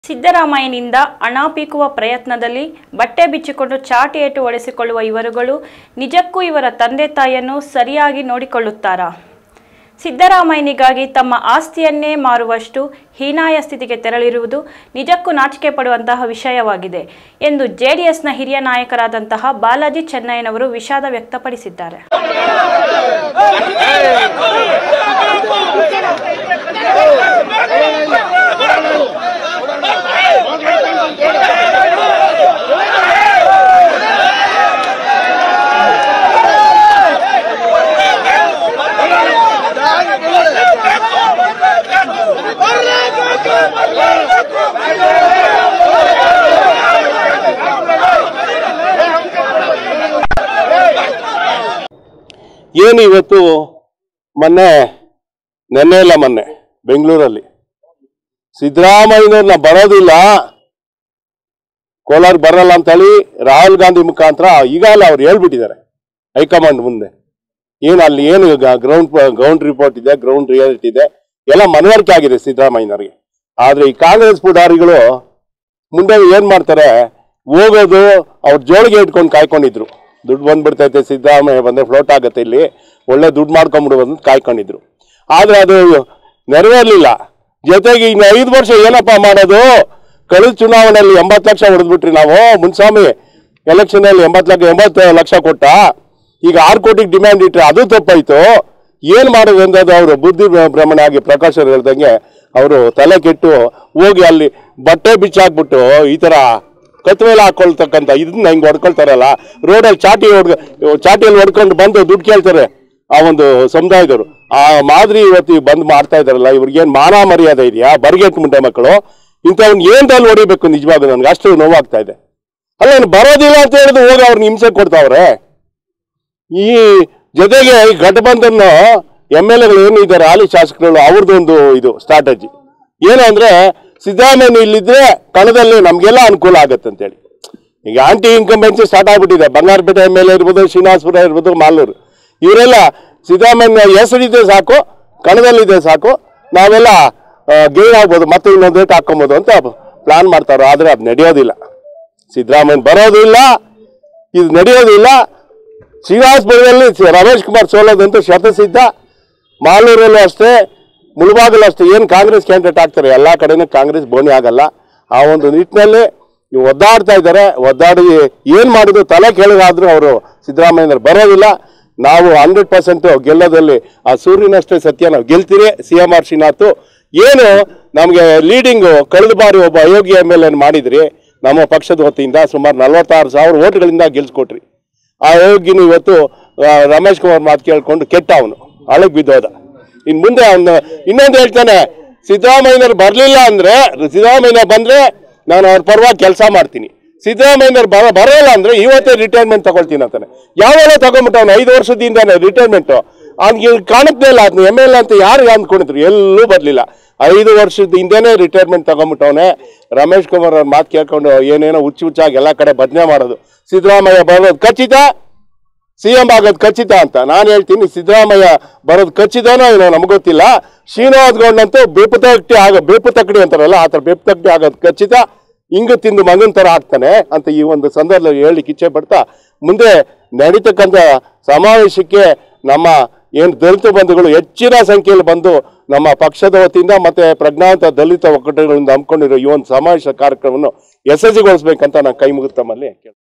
ಸಿದ್ದರಾಮಯ್ಯನಿಂದ ಹಣ ಪೀಕುವ ಪ್ರಯತ್ನದಲ್ಲಿ ಬಟ್ಟೆ ಬಿಚ್ಚಿಕೊಂಡು ಚಾಟಿ ಏಟು ಹೊಡೆಸಿಕೊಳ್ಳುವ ಇವರುಗಳು ನಿಜಕ್ಕೂ ಇವರ ತಂದೆ ತಾಯಿಯನ್ನು ಸರಿಯಾಗಿ ನೋಡಿಕೊಳ್ಳುತ್ತಾರಾ ಸಿದ್ದರಾಮಯ್ಯನಿಗಾಗಿ ತಮ್ಮ ಆಸ್ತಿಯನ್ನೇ ಮಾರುವಷ್ಟು ಹೀನಾಯ ಸ್ಥಿತಿಗೆ ತೆರಳಿರುವುದು ನಿಜಕ್ಕೂ ನಾಚಿಕೆ ಪಡುವಂತಹ ವಿಷಯವಾಗಿದೆ ಎಂದು ಜೆಡಿಎಸ್ನ ಹಿರಿಯ ನಾಯಕರಾದಂತಹ ಬಾಲಾಜಿ ಚೆನ್ನಯ್ಯನವರು ವಿಷಾದ ವ್ಯಕ್ತಪಡಿಸಿದ್ದಾರೆ ಏನು ಇವತ್ತು ಮೊನ್ನೆ ನೆನ್ನೆ ಇಲ್ಲ ಮೊನ್ನೆ ಬೆಂಗಳೂರಲ್ಲಿ ಸಿದ್ದರಾಮಯ್ಯನವ್ರನ್ನ ಬರೋದಿಲ್ಲ ಕೋಲಾರ ಬರಲ್ಲ ಅಂತೇಳಿ ರಾಹುಲ್ ಗಾಂಧಿ ಮುಖಾಂತರ ಈಗಾಗಲೇ ಅವ್ರು ಹೇಳ್ಬಿಟ್ಟಿದ್ದಾರೆ ಹೈಕಮಾಂಡ್ ಮುಂದೆ ಏನು ಅಲ್ಲಿ ಏನು ಗ್ರೌಂಡ್ ಗ್ರೌಂಡ್ ರಿಪೋರ್ಟ್ ಇದೆ ಗ್ರೌಂಡ್ ರಿಯಾಲಿಟಿ ಇದೆ ಎಲ್ಲ ಮನವರಿಕೆ ಆಗಿದೆ ಸಿದ್ದರಾಮಯ್ಯನವ್ರಿಗೆ ಆದ್ರೆ ಈ ಕಾಂಗ್ರೆಸ್ ಪುಡಾರಿಗಳು ಮುಂದೆ ಏನ್ ಮಾಡ್ತಾರೆ ಹೋಗೋದು ಅವ್ರ ಜೋಳಿಗೆ ಇಟ್ಕೊಂಡು ಕಾಯ್ಕೊಂಡಿದ್ರು ದುಡ್ಡು ಬಂದ್ಬಿಡ್ತೈತೆ ಸಿದ್ದರಾಮಯ್ಯ ಬಂದ್ರೆ ಫ್ಲೋಟ್ ಆಗುತ್ತೆ ಇಲ್ಲಿ ಒಳ್ಳೆ ದುಡ್ಡು ಮಾಡ್ಕೊಂಡ್ಬಿಡ್ಬೋದು ಅಂತ ಕಾಯ್ಕೊಂಡಿದ್ರು ಆದ್ರೆ ಅದು ನೆರವೇರ್ಲಿಲ್ಲ ಜೊತೆಗೆ ಇನ್ನು ಐದು ವರ್ಷ ಏನಪ್ಪ ಮಾಡೋದು ಕಳೆದ ಚುನಾವಣೆಯಲ್ಲಿ ಎಂಬತ್ತು ಲಕ್ಷ ಹೊಡೆದ್ಬಿಟ್ರಿ ನಾವು ಮುನ್ಸ್ವಾಮಿ ಎಲೆಕ್ಷನ್ ಅಲ್ಲಿ ಎಂಬತ್ತು ಲಕ್ಷ ಎಂಬತ್ತು ಲಕ್ಷ ಕೊಟ್ಟ ಈಗ ಆರು ಕೋಟಿಗೆ ಡಿಮ್ಯಾಂಡ್ ಇಟ್ರೆ ಅದು ತಪ್ಪಾಯ್ತು ಏನ್ ಮಾಡೋದು ಅಂದದು ಅವರು ಬುದ್ಧಿ ಭ್ರಮಣ ಆಗಿ ಪ್ರಕಾಶ್ ಅವ್ರು ಹೇಳ್ದಂಗೆ ಅವರು ತಲೆ ಕೆಟ್ಟು ಹೋಗಿ ಅಲ್ಲಿ ಬಟ್ಟೆ ಬಿಚ್ಚಾಕ್ಬಿಟ್ಟು ಈ ತರ ಕತ್ವೆಲ್ಲ ಹಾಕೊಳ್ತಕ್ಕಂಥ ಇದನ್ನ ಹಿಂಗ್ ಹೊಡ್ಕೊಳ್ತಾರಲ್ಲ ರೋಡಲ್ಲಿ ಚಾಟಿ ಹೊಡ್ ಚಾಟಿಯಲ್ಲಿ ಹೊಡ್ಕೊಂಡು ಬಂದು ದುಡ್ಡು ಕೇಳ್ತಾರೆ ಆ ಒಂದು ಸಮುದಾಯದವರು ಆ ಮಾದರಿ ಇವತ್ತು ಬಂದ್ ಮಾಡ್ತಾ ಇದಾರಲ್ಲ ಇವ್ರಿಗೇನ್ ಮಾನ ಮರ್ಯಾದೆ ಇದೆಯಾ ಬರ್ಗೆಟ್ ಮುಂಡೆ ಮಕ್ಕಳು ಇಂಥವ್ನ ಏನ್ ತಲ್ಲಿ ಹೊಡಿಬೇಕು ನಿಜವಾಗ ನನ್ಗೆ ಅಷ್ಟು ನೋವಾಗ್ತಾ ಇದೆ ಅಲ್ಲ ಇವ್ನು ಬರೋದಿಲ್ಲ ಅಂತ ಹೇಳಿದ್ರು ಹೋಗಿ ಅವ್ರನ್ನ ಹಿಂಸೆ ಕೊಡ್ತಾವ್ರೆ ಈ ಜೊತೆಗೆ ಈ ಘಟಬಂಧನ್ ಎಮ್ ಎಲ್ ಎಗಳು ಏನು ಇದ್ದಾರೆ ಹಾಲಿ ಶಾಸಕರುಗಳು ಅವ್ರದ್ದೊಂದು ಇದು ಸ್ಟ್ರಾಟಜಿ ಏನು ಅಂದ್ರೆ ಸಿದ್ದರಾಮಯ್ಯ ಇಲ್ಲಿದ್ರೆ ಕಣದಲ್ಲಿ ನಮ್ಗೆಲ್ಲ ಅನುಕೂಲ ಆಗತ್ತೆ ಅಂತೇಳಿ ಈಗ ಆಂಟಿ ಇನ್ಕಂಬೆನ್ಸಿ ಸ್ಟಾರ್ಟ್ ಆಗ್ಬಿಟ್ಟಿದೆ ಬಂಗಾರಪೇಟೆ ಎಮ್ ಎಲ್ ಎ ಇರ್ಬೋದು ಶ್ರೀನಿವಾಸಪುರ ಇರ್ಬೋದು ಮಾಲೂರು ಇವರೆಲ್ಲ ಸಿದ್ದರಾಮಯ್ಯ ಹೆಸರಿದೆ ಸಾಕು ಕಣದಲ್ಲಿದೆ ಸಾಕು ನಾವೆಲ್ಲ ಗೇನ್ ಆಗ್ಬೋದು ಮತ್ತೆ ಇನ್ನೊಂದು ರೇಟ್ ಹಾಕೊಬೋದು ಅಂತ ಪ್ಲಾನ್ ಮಾಡ್ತಾರೋ ಆದ್ರೆ ಅದು ನಡೆಯೋದಿಲ್ಲ ಸಿದ್ದರಾಮಯ್ಯ ಬರೋದು ಇಲ್ಲ ಇದು ನಡೆಯೋದಿಲ್ಲ ಶ್ರೀನಿವಾಸಪುರದಲ್ಲಿ ಸಿ- ರಮೇಶ್ ಕುಮಾರ್ ಸೋಲೋದಂತೂ ಶತಸಿದ್ಧ ಮಾಲೂರಲ್ಲೂ ಅಷ್ಟೇ ಮುಳಬಾಗಲು ಅಷ್ಟೇ ಏನು ಕಾಂಗ್ರೆಸ್ ಕ್ಯಾಂಡಿಡೇಟ್ ಆಗ್ತಾರೆ ಎಲ್ಲ ಕಡೆನೂ ಕಾಂಗ್ರೆಸ್ ಬೋಣಿ ಆಗಲ್ಲ ಆ ಒಂದು ನಿಟ್ಟಿನಲ್ಲಿ ಇವು ಒದ್ದಾಡ್ತಾ ಇದ್ದಾರೆ ಒದ್ದಾಡಿ ಏನು ಮಾಡಿದ್ರು ತಲೆ ಕೆಳಗಾದ್ರೂ ಅವರು ಸಿದ್ದರಾಮಯ್ಯನವ್ರು ಬರೋದಿಲ್ಲ ನಾವು ಹಂಡ್ರೆಡ್ ಪರ್ಸೆಂಟ್ ಗೆಲ್ಲೋದಲ್ಲಿ ಆ ಸೂರ್ಯನಷ್ಟೇ ಸತ್ಯ ನಾವು ಗೆಲ್ತೀರಿ ಸಿ ಎಂ ಆರ್ ಶ್ರೀನಾಥ್ ಏನು ನಮಗೆ ಲೀಡಿಂಗು ಕಳೆದ ಬಾರಿ ಒಬ್ಬ ಅಯೋಗ್ಯ ಎಮ್ ಎಲ್ ಎನ್ ಮಾಡಿದ್ರಿ ನಮ್ಮ ಪಕ್ಷದ ವತಿಯಿಂದ ಸುಮಾರು ನಲವತ್ತಾರು ಸಾವಿರ ಓಟ್ಗಳಿಂದ ಗೆಲ್ಸ್ಕೊಟ್ರಿ ಆ ಯೋಗಿನ ಇವತ್ತು ಆ, ರಮೇಶ್ ಕುಮಾರ್ ಮಾತು ಕೇಳ್ಕೊಂಡು ಕೆಟ್ಟ ಅವನು ಅಳಗ್ ಬಿದ್ದೋದ ಇನ್ ಮುಂದೆ ಅವನು ಇನ್ನೊಂದು ಹೇಳ್ತಾನೆ ಸಿದ್ದರಾಮಯ್ಯನವ್ರು ಬರ್ಲಿಲ್ಲ ಅಂದ್ರೆ ಸಿದ್ದರಾಮಯ್ಯ ಬಂದ್ರೆ ನಾನು ಅವ್ರ ಪರವಾಗಿ ಕೆಲಸ ಮಾಡ್ತೀನಿ ಸಿದ್ದರಾಮಯ್ಯನವ್ರು ಬರ ಬರೋಲ್ಲ ಅಂದ್ರೆ ಇವತ್ತೇ ರಿಟೈರ್ಮೆಂಟ್ ತಗೊಳ್ತೀನಿ ಅಂತಾನೆ ಯಾವೆಲ್ಲ ತಗೊಂಬಿಟ್ಟವನು ಐದು ವರ್ಷದಿಂದಾನೆ ರಿಟೈರ್ಮೆಂಟ್ ಅವ್ನಿಗೆ ಕಾಣುತ್ತೆ ಇಲ್ಲ ಅದನ್ನ ಎಮ್ ಎಲ್ ಅಂತ ಯಾರು ಅಂದ್ಕೊಂಡಿದ್ರು ಎಲ್ಲೂ ಬರ್ಲಿಲ್ಲ ಐದು ವರ್ಷದ ಹಿಂದೆನೆ ರಿಟೈರ್ಮೆಂಟ್ ತಗೊಂಬಿಟ್ಟವನೆ ರಮೇಶ್ ಕುಮಾರ್ ಅವ್ರ ಮಾತು ಕೇಳ್ಕೊಂಡು ಏನೇನೋ ಹುಚ್ಚು ಹುಚ್ಚಾಗಿ ಎಲ್ಲ ಕಡೆ ಭಜನೆ ಮಾಡೋದು ಸಿದ್ದರಾಮಯ್ಯ ಬರೋದು ಖಚಿತ ಸಿ ಎಂ ಆಗೋದು ಖಚಿತ ಅಂತ ನಾನು ಹೇಳ್ತೀನಿ ಸಿದ್ದರಾಮಯ್ಯ ಬರೋದು ಖಚಿತನೋ ಏನೋ ನಮ್ಗೆ ಗೊತ್ತಿಲ್ಲ ಶ್ರೀನಿವಾಸ್ ಗೌಡನಂತೂ ಬೇಪು ತಕ್ಕಡಿ ಆಗ ಬೇಪು ತಕ್ಕಡಿ ಅಂತಾರಲ್ಲ ಆ ಥರ ಬೇಪು ತಕ್ಕಡಿ ಆಗೋದು ಖಚಿತ ಹಿಂಗು ತಿಂದು ಮಗನ ಥರ ಆಗ್ತಾನೆ ಅಂತ ಈ ಒಂದು ಸಂದರ್ಭದಲ್ಲಿ ಹೇಳಿ ಇಚ್ಛೆ ಪಡ್ತಾ ಮುಂದೆ ನಡೀತಕ್ಕಂಥ ಸಮಾವೇಶಕ್ಕೆ ನಮ್ಮ ಏನು ದಲಿತ ಬಂಧುಗಳು ಹೆಚ್ಚಿನ ಸಂಖ್ಯೆಯಲ್ಲಿ ಬಂದು ನಮ್ಮ ಪಕ್ಷದ ವತಿಯಿಂದ ಮತ್ತೆ ಪ್ರಜ್ಞಾವಂತ ದಲಿತ ಒಕ್ಕೂಟಗಳಿಂದ ಹಮ್ಮಿಕೊಂಡಿರೋ ಈ ಒಂದು ಸಮಾವೇಶ ಕಾರ್ಯಕ್ರಮವನ್ನು ಯಶಸ್ವಿಗೊಳಿಸ್ಬೇಕಂತ ನಾನು ಕೈ ಮುಗಿದ ತಮ್ಮಲ್ಲಿ ಕೇಳ್ತೀನಿ.